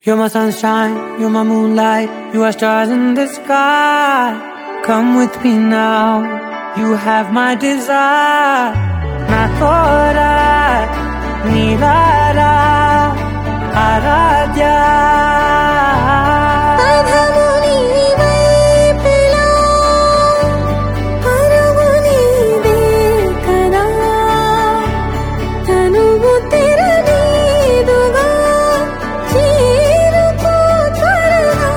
You're my sunshine, you're my moonlight, you are stars in the sky. Come with me now, you have my desire. Na tora, nilara, aradya. పదము నీవైపులా, పరుగు నీదే కదా. తనువు తెరనీదుగా, చేరుకో త్వరగా.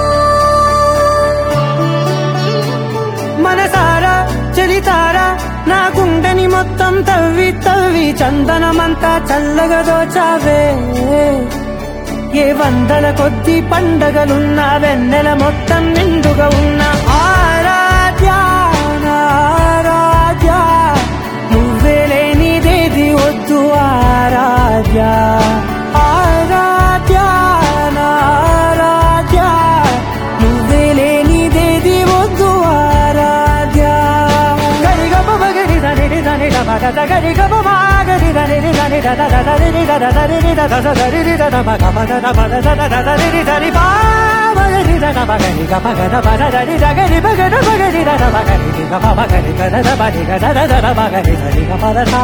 మనసారా చలితారా నా గుండెని మొత్తం తవ్వి తవ్వి చందనమంతా చల్లగా దోచావే ఏ వందల కొద్ది పండగలున్నా వెన్నెల మొత్తం నిండుగా ఉన్న ఆరాధ్య నా ఆరాధ్య నువ్వే లేనిదేది వద్దు ఆరాధ్య ఆరాధ్య నా ఆరాధ్య నువ్వే లేనిదేది వద్దు ఆరాధ్య గరి గమ మగరి దని దని మగ గరి గమ మాగరి దని దని దద దద రి దద దరి రి దద దద రి రి దద మగ మగ ద మగ దద దద రి రి దని బా మగరి దద మగరి గ మగ ద మగ దరి దగరి మగ ద మగరి దద మగరి రి గ మ మగరి గ దద మగరి గ దద దద మగరి దరి గ పద సా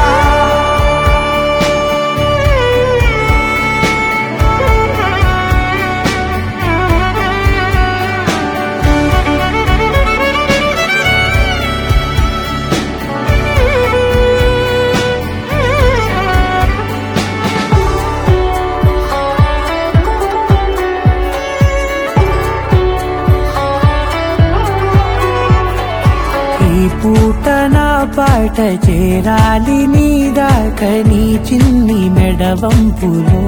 ఈ పూట నా పాట చేరాలి నీ దాక నీ చిన్ని మెడవంపులో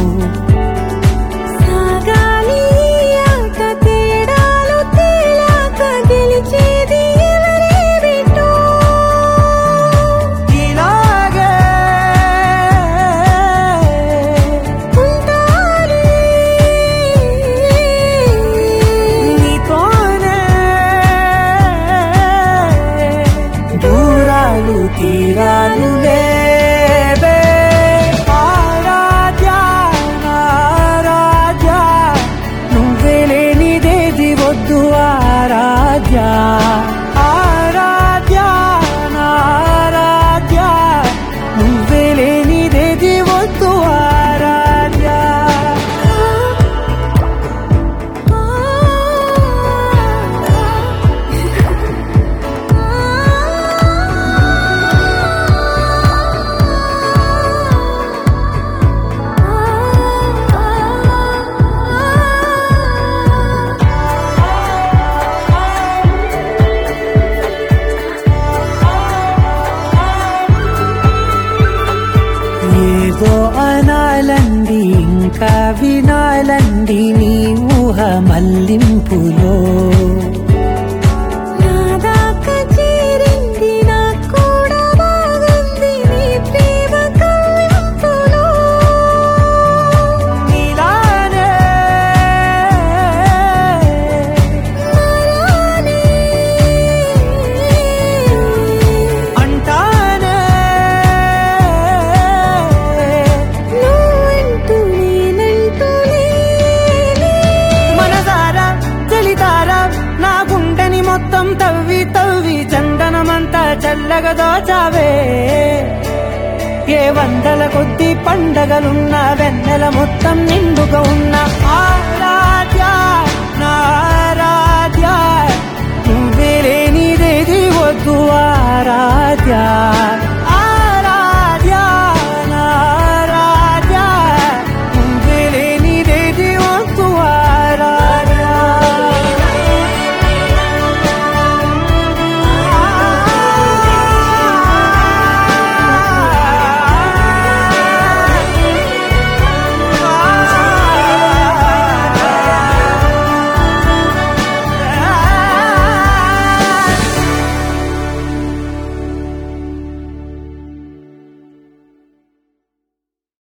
సాగాలి ఈ ఆట తేడాలు తేలాక గెలిచేది ఎవరేమిటో. ఇలాగే ఉంటానే నీతోనే దూరాలు తీరాలు లేవే ఆరాధ్య ఆరాధ్య నువ్వే లేనిదేది వద్దు ఆరాధ్య ఆరాధ్య ఆరాధ్య నువ్వే లేనిదేది వద్దు ఆరాధ్య ఏదో అనాలండి ఇంకా వినాలండి నీ ఊహ మల్లింపులో నా దాకా చేరింది నాకు కూడా బాగుంది నీ ప్రేమ కవ్వింపులో. నీలానే మరానే అంటానే నువ్వంటూ నేనంటూ లేనే. మనసారా చలితారా నా గుండెని మొత్తం తవ్వి తవ్వి చందనమంతా చల్లగా దోచావే ఏ వందల కొద్ది పండగలున్న వెన్నెల మొత్తం నిండుగా ఉన్న